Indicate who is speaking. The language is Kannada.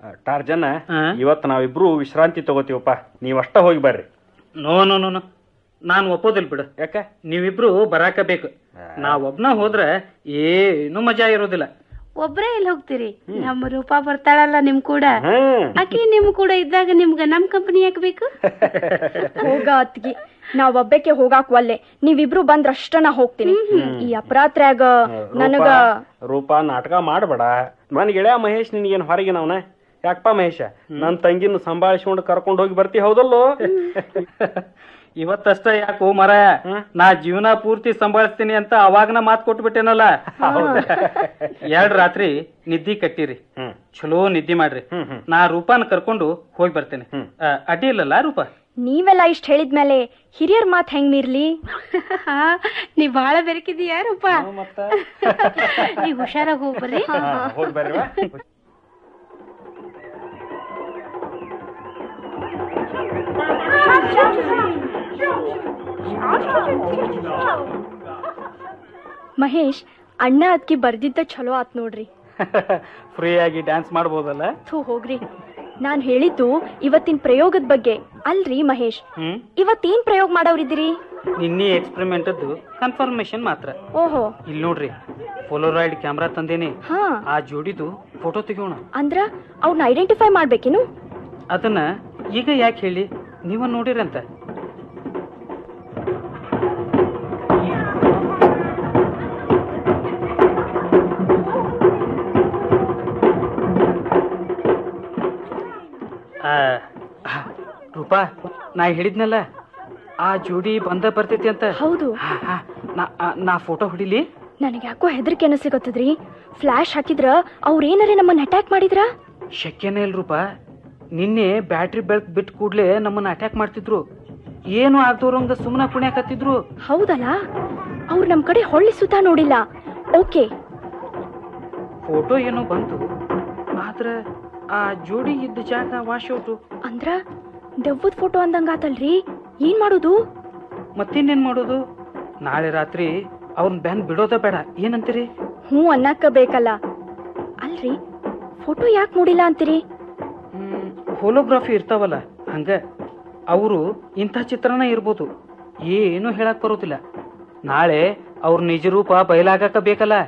Speaker 1: ಟಾರ್ಜನ್
Speaker 2: ಹಾ?
Speaker 1: ಇವತ್ತು ನಾವಿಬ್ರು ವಿಶ್ರಾಂತಿ ತಗೋತೀವಪ್ಪ ನೀವಷ್ಟ ಹೋಗಿ ಬರ್ರಿ
Speaker 2: ನೋ ನೋ ನೋ ನೋ ನಾನು ಒಪ್ಪೋದಿಲ್ಲ ಬಿಡು
Speaker 1: ಯಾಕೆ
Speaker 2: ನೀವಿಬ್ರು ಬರಾಕ ಬೇಕು ನಾ ಒಬ್ನ ಹೋದ್ರೆ ಏನು ಮಜಾ ಇರೋದಿಲ್ಲ
Speaker 3: ಒಬ್ರೇ ಎಲ್ಲಿ ಹೋಗ್ತೀರಿ ನಮ್ಮ ರೂಪಾ ಬರ್ತಾಳಲ್ಲ ನಿಮ್ ಕೂಡ
Speaker 1: ಹ್ಮ್
Speaker 3: ಆಕಿ ನಿಮ್ ಕೂಡ ಇದ್ದಾಗ ನಿಮ್ಗ ನಮ್ ಕಂಪನಿ ಯಾಕೆ ಬೇಕು
Speaker 4: ಹೋಗ ಅತ್ಗಿ ನಾವ್ ಒಬ್ಬಕ್ಕೆ ಹೋಗಾಕ್ ಒಲ್ಲೆ ನೀವಿಬ್ರು ಬಂದ್ರ ಅಷ್ಟ ನಾ ಹೋಗ್ತೀನಿ ಈ ಅಪರಾತ್ರ್ಯಾಗ ನನಗ
Speaker 1: ರೂಪ- ರೂಪ ನಾಟಕ ಮಾಡಬೇಡ ನನ್ ಗೆಳೆಯ ಮಹೇಶ್ ನಿನಗೇನು ಹೊರಗೆ ನಾವ್ನ ಯಾಕಪ್ಪ ಮಹೇಶ ನನ್ನ ತಂಗಿನ ಸಂಭಾಳಿಸ್ಕೊಂಡು ಕರ್ಕೊಂಡು ಹೋಗಿ ಬರ್ತಿ ಹೌದಲ್ಲೋ
Speaker 2: ಇವತ್ತಷ್ಟ ಯಾಕೋ ಮರ ನಾ ಜೀವನ ಪೂರ್ತಿ ಸಂಭಾಳಿಸ್ತೀನಿ ಅಂತ ಅವಾಗನ ಮಾತು ಕೊಟ್ಬಿಟ್ಟೇನಲ್ಲ ಎರಡ್ ರಾತ್ರಿ ನಿದ್ದಿ ಕಟ್ಟಿರಿ
Speaker 1: ಹ್ಮ್
Speaker 2: ಚಲೋ ನಿದ್ದಿ ಮಾಡ್ರಿ
Speaker 1: ಹ್ಮ್ ಹ್ಮ್
Speaker 2: ನಾ ರೂಪಾನ ಕರ್ಕೊಂಡು ಹೋಗಿ ಬರ್ತೇನೆ
Speaker 1: ಹ್ಮ್.
Speaker 2: ಆ, ಅಡ್ಡಿ ಇಲ್ಲಲ್ಲ ರೂಪ
Speaker 4: ನೀವೆಲ್ಲ ಇಷ್ಟ ಹೇಳಿದ್ಮೇಲೆ ಹಿರಿಯರ್ ಮಾತ್ ಹೆಂಗ್ ಮೀರ್ಲಿ
Speaker 3: ನೀ ಬಾಳ ಬೆರಕಿದೀಯ ರೂಪಾ
Speaker 1: ಮತ್ತ
Speaker 3: ನೀ ಹುಷಾರಾಗಿ ಹೋಗ್ಬರ್ರಿ
Speaker 1: ಹೋಗಿ ಬರ್ರಿ ವಾ.
Speaker 4: ಮಹೇಶ್ ಅಣ್ಣ ಅದ್ಕಿ ಬರ್ದಿದ್ದ ಚಲೋ ಆತ್ ನೋಡ್ರಿ
Speaker 2: ಫ್ರೀ ಆಗಿ ಡ್ಯಾನ್ಸ್ ಮಾಡ್ಬೋದಲ್ಲ
Speaker 4: ಥೂ ಹೋಗ್ರಿ ನಾನ್ ಹೇಳಿದ್ದು ಇವತ್ತಿನ ಪ್ರಯೋಗದ ಬಗ್ಗೆ ಅಲ್ರಿ ಮಹೇಶ್
Speaker 2: ಹ್ಮ್
Speaker 4: ಇವತ್ತೇನ್ ಪ್ರಯೋಗ ಮಾಡವ್ರಿದ್ದೀರಿ
Speaker 2: ನಿನ್ನೆ ಎಕ್ಸ್ಪೆರಿಮೆಂಟ್ ಕನ್ಫರ್ಮೇಶನ್ ಮಾತ್ರ
Speaker 4: ಓಹೋ
Speaker 2: ಇಲ್ಲಿ ನೋಡ್ರಿ ಪೋಲೋರಾಯ್ಡ್ ಕ್ಯಾಮ್ರಾ ತಂದೇನಿ
Speaker 4: ಹಾ
Speaker 2: ಆ ಜೋಡಿದು ಫೋಟೋ ತೆಗಿಯೋಣ
Speaker 4: ಅಂದ್ರ ಅವ್ನ ಐಡೆಂಟಿಫೈ ಮಾಡ್ಬೇಕೇನು
Speaker 2: ಅದನ್ನ ಈಗ ಯಾಕೆ ಹೇಳಿ ನೀವ ನೋಡಿರಂತ ಆ, ಆ, ರೂಪಾ ನಾ ಹೇಳಿದ್ನಲ್ಲ ಆ ಜೋಡಿ ಬಂದ ಬರ್ತೈತಿ ಅಂತ
Speaker 4: ಹೌದು
Speaker 2: ಆ, ಆ, ನಾ ಆ, ನಾ ಫೋಟೋ ಹೊಡಿಲಿ
Speaker 4: ನನಗೆ ಯಾಕೋ ಹೆದರಿಕೆ ಅನಿಸ್ಲಿಕತ್ತದ್ರಿ ಫ್ಲಾಶ್ ಹಾಕಿದ್ರ ಅವ್ರೇನಾರೇ ನಮ್ಮನ್ನ ಅಟ್ಯಾಕ್ ಮಾಡಿದ್ರ
Speaker 2: ಶಕ್ಯನೇ ಇಲ್ಲ ರೂಪ ನಿನ್ನೆ ಬ್ಯಾಟ್ರಿ ಬೆಳಕ್ ಬಿಟ್ಟು ಕೂಡ್ಲೆ ನಮ್ಮನ್ನ ಅಟ್ಯಾಕ್ ಮಾಡ್ತಿದ್ರು ಏನು ಆಗ್ದವ್ರಂಗ ಸುಮ್ಮನೆ ಕುಣ್ಯಾಕತ್ತಿದ್ರು
Speaker 4: ಹೌದಲ್ಲ ಅವ್ರು ನಮ್ ಕಡೆ ಹೊಳ್ಳಿ ಸುತ್ತ ನೋಡಿಲ್ಲ ಓಕೆ
Speaker 2: ಫೋಟೋ ಏನೋ ಬಂತು ಆದ್ರ ಆ ಜೋಡಿ ಇದ್ದ ಜಾಗ ವಾಶ್ ಔಟು
Speaker 4: ಅಂದ್ರ ದೆವ್ವದ್ ಫೋಟೋ ಅಂದಂಗಾತಲ್ರಿ ಏನ್ ಮಾಡೋದು
Speaker 2: ಮತ್ತಿನ್ನೇನ್ ಮಾಡೋದು ನಾಳೆ ರಾತ್ರಿ ಅವ್ರನ್ನ ಬ್ಯಾನ್ ಬಿಡೋದ ಬೇಡ ಏನಂತೀರಿ
Speaker 4: ಹ್ಞೂ ಅನ್ನಕ್ಕ ಬೇಕಲ್ಲ ಅಲ್ರಿ ಫೋಟೋ ಯಾಕೆ ನೋಡಿಲ್ಲ ಅಂತೀರಿ
Speaker 2: ಹೋಲೋಗ್ರಫಿ ಇರ್ತಾವಲ್ಲ ಹಂಗ ಅವರು ಇಂಥ ಚಿತ್ರಣ ಇರ್ಬೋದು ಏನು ಹೇಳಕ್ ಬರೋದಿಲ್ಲ ನಾಳೆ ಅವ್ರ ನಿಜ ರೂಪ ಬಯಲಾಗಕ ಬೇಕಲ್ಲ